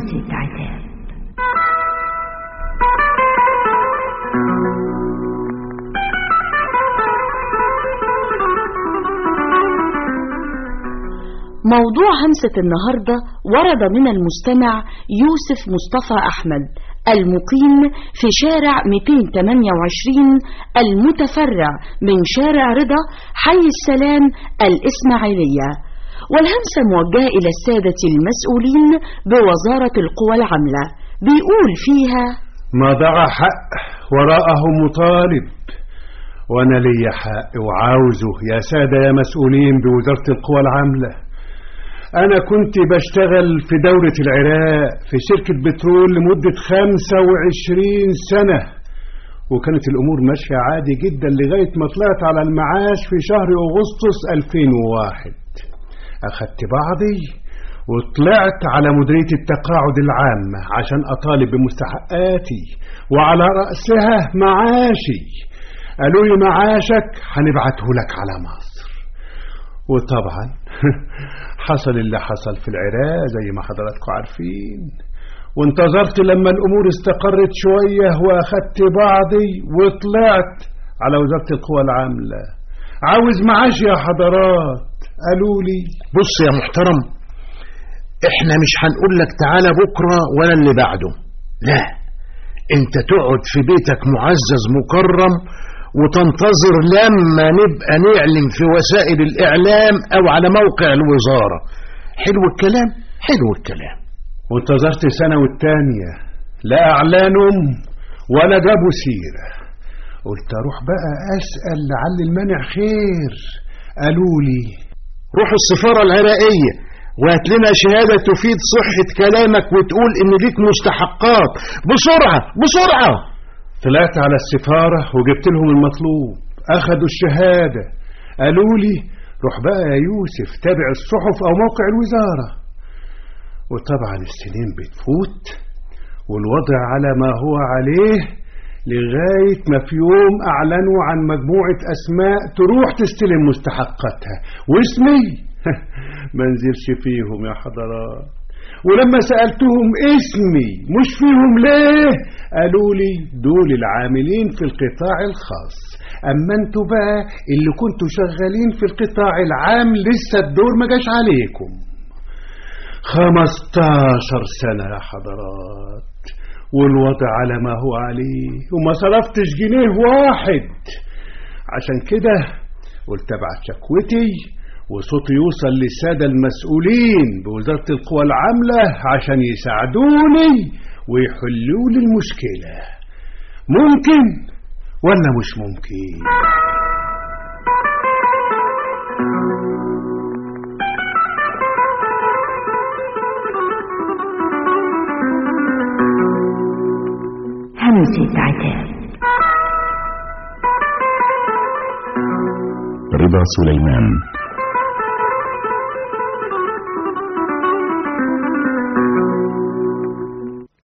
همسة عتاب موضوع همسة النهاردة ورد من المستمع يوسف مصطفى أحمد المقيم في شارع 228 المتفرع من شارع رضا حي السلام الإسماعيلية والهمسة موجهة إلى السادة المسؤولين بوزارة القوى العاملة بيقول فيها ما ضاع حق وراءه مطالب وانا لي حق وعاوزه يا سادة يا مسؤولين بوزارة القوى العاملة انا كنت بشتغل في دورة العراق في شركة بترول لمدة 25 سنة وكانت الامور ماشية عادي جدا لغاية ما طلعت على المعاش في شهر اغسطس 2001 اخدت بعضي وطلعت على مديرية التقاعد العامة عشان أطالب بمستحقاتي وعلى رأسها معاشي قالوا لي معاشك هنبعته لك على مصر وطبعا حصل اللي حصل في العراق زي ما حضراتكم عارفين وانتظرت لما الأمور استقرت شوية وأخدت بعضي وطلعت على وزارة القوى العاملة عاوز معاش يا حضرات قالوا لي بص يا محترم احنا مش هنقول لك تعالى بكرة ولا اللي بعده لا انت تقعد في بيتك معزز مكرم وتنتظر لما نبقى نعلن في وسائل الإعلام أو على موقع الوزارة حلو الكلام حلو الكلام وانتظرت سنة والتانية لا أعلانهم ولا جابوا سيرة قلت أروح بقى أسأل لعل المانع خير قالوا لي روح السفارة العراقية وهات لنا شهادة تفيد صحة كلامك وتقول إن ليك مستحقات بسرعة بسرعة طلعت على السفارة وجبت لهم المطلوب أخدوا الشهادة قالوا لي روح بقى يا يوسف تابع الصحف أو موقع الوزارة وطبعا السنين بتفوت والوضع على ما هو عليه لغاية ما في يوم أعلنوا عن مجموعة أسماء تروح تستلم مستحقاتها واسمي ما نزلش فيهم يا حضرات ولما سألتهم اسمي مش فيهم ليه قالوا لي دول العاملين في القطاع الخاص أما انتوا بقى اللي كنتوا شغالين في القطاع العام لسه الدور ما جاش عليكم خمستاشر سنة يا حضرات والوضع على ما هو عليه وما صرفتش جنيه واحد عشان كده قلت ابعت شكوتي وصوتي يوصل للسادة المسؤولين بوزارة القوى العاملة عشان يساعدوني ويحلوا لي المشكلة ممكن ولا مش ممكن همسة عتاب رضا سليمان